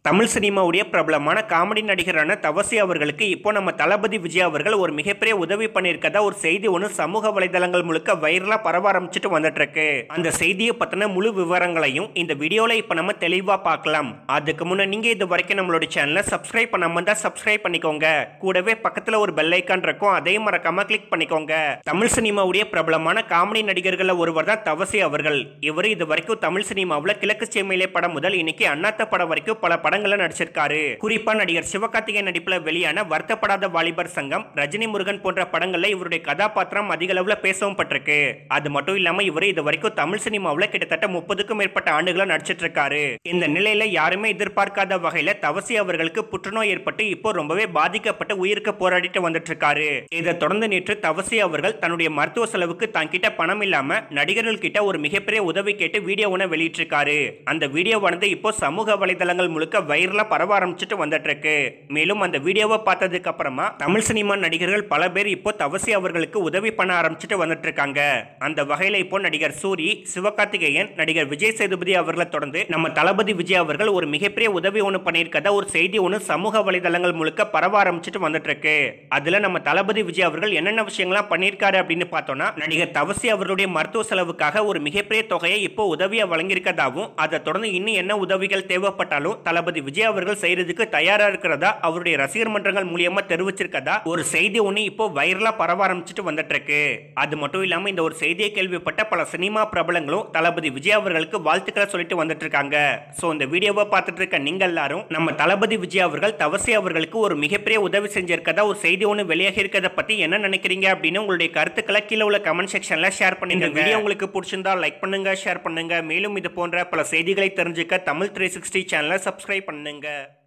தமிழ் சினிமாவுடைய பிரபலமான காமெடி நடிகரான தவசி அவர்களுக்கு இப்போ நம்ம தளபதி விஜய் அவர்கள் ஒரு மிகப்பெரிய உதவி பண்ணியிருக்கதா ஒரு செய்தி ஒன்று சமூக வலைதளங்கள் முழுக்க வைரலா பரவ ஆரம்பிச்சுட்டு வந்துட்டு இருக்கு அந்த செய்தியை பத்தின முழு விவரங்களையும் இந்த வீடியோல இப்போ நம்ம தெளிவா பார்க்கலாம் அதுக்கு முன்ன நீங்க இது வரைக்கும் நம்மளோட சேனலை சப்ஸ்கிரைப் பண்ணாம இருந்தா சப்ஸ்கிரைப் பண்ணிக்கோங்க கூடவே பக்கத்துல ஒரு பெல் ஐக்கான் இருக்கும் அதையும் மறக்காம கிளிக் பண்ணிக்கோங்க தமிழ் சினிமாவுடைய பிரபலமான காமெடி நடிகர்கள் ஒருவர் தான் தவசி அவர்கள் இவர் இது வரைக்கும் தமிழ் சினிமாவில் கிழக்கு செம்மையிலே படம் முதல் இன்னைக்கு அண்ணாத்த படம் வரைக்கும் பல படங்கள்ல நடிச்சிருக்காரு குறிப்பா நடிகர் சிவகார்த்திகேயன் நடிப்புல வெளியான வருத்தப்படாத வாலிபர் சங்கம் ரஜினி முருகன் போன்ற படங்கள்ல இவருடைய கதாபாத்திரம் அதிக அளவுல பேசவும் பட்டிருக்கு அது மட்டும் இல்லாம இவர் இது வரைக்கும் தமிழ் சினிமாவில் கிட்டத்தட்ட முப்பதுக்கும் மேற்பட்ட ஆண்டுகளா நடிச்சிட்டு இருக்காரு இந்த நிலையில யாருமே எதிர்பார்க்காத வகையில தவசி அவர்களுக்கு புற்றுநோய் ஏற்பட்டு இப்போ ரொம்பவே பாதிக்கப்பட்டு உயிருக்கு போராடிட்டு வந்துட்டு இருக்காரு இதை தொடர்ந்து நேற்று தவசி அவர்கள் தன்னுடைய மருத்துவ செலவுக்கு தங்கிட்ட பணம் இல்லாம நடிகர்கள் கிட்ட ஒரு மிகப்பெரிய உதவி கேட்டு வீடியோ ஒன்று வெளியிட்டிருக்காரு அந்த வீடியோவானது இப்போ சமூக வலைதளங்கள் முழுக்க வைரலா பரவ ஆரம்பிச்சுட்டு வந்துட்டு இருக்கு மேலும் அந்த வீடியோவை பார்த்ததுக்கு அப்புறமா தமிழ் சினிமா நடிகர்கள் பல பேர் இப்போ தவசி அவர்களுக்கு உதவி பண்ண ஆரம்பிச்சுட்டு வந்துட்டு இருக்காங்க அந்த வகையில இப்போ நடிகர் சூரி சிவகார்த்திகேயன் நடிகர் விஜய் சேதுபதி அவர்களை தொடர்ந்து நம்ம தளபதி விஜய் அவர்கள் ஒரு மிகப்பெரிய உதவி ஒன்று பண்ணியிருக்கதா ஒரு செய்தி ஒன்று சமூக வலைதளங்கள் முழுக்க பரவ ஆரம்பிச்சுட்டு வந்துட்டு இருக்கு அதுல நம்ம தளபதி விஜய் அவர்கள் என்னென்ன விஷயங்கள்லாம் பண்ணியிருக்காரு அப்படின்னு பார்த்தோம்னா நடிகர் தவசி அவர்களுடைய மருத்துவ செலவுக்காக ஒரு மிகப்பெரிய தொகையை இப்போ உதவியா வழங்கியிருக்கதாவும் அதை தொடர்ந்து இன்னும் என்ன உதவிகள் தேவைப்பட்டாலும் தளபதி விஜய் அவர்கள் செய்யறதுக்கு தயாரா இருக்கிறதா அவருடைய ரசிகர் மன்றங்கள் மூலியமா தெரிவிச்சிருக்கதா ஒரு செய்தி ஒன்று இப்போ வைரலா பரவ ஆரம்பிச்சுட்டு வந்துட்டு இருக்கு அது மட்டும் இல்லாம இந்த ஒரு செய்தியை கேள்விப்பட்ட பல சினிமா பிரபலங்களும் தளபதி விஜய் அவர்களுக்கு வாழ்த்துக்களை சொல்லிட்டு வந்துட்டு இருக்காங்க ஸோ இந்த வீடியோவை பார்த்துட்டு இருக்க நீங்க எல்லாரும் நம்ம தளபதி விஜய் அவர்கள் தவசி அவர்களுக்கு ஒரு மிகப்பெரிய உதவி செஞ்சிருக்கதா ஒரு செய்தி ஒன்று வெளியாகி இருக்கிறத பத்தி என்ன நினைக்கிறீங்க அப்படின்னு உங்களுடைய கருத்துக்களை கீழே உள்ள கமெண்ட் செக்ஷன்ல ஷேர் பண்ணுங்க இந்த வீடியோ உங்களுக்கு பிடிச்சிருந்தா லைக் பண்ணுங்க ஷேர் பண்ணுங்க மேலும் இது போன்ற பல செய்திகளை தெரிஞ்சுக்க தமிழ் த்ரீ சிக்ஸ்டி சேனலை சப்ஸ்கிரைப் பண்ணுங்க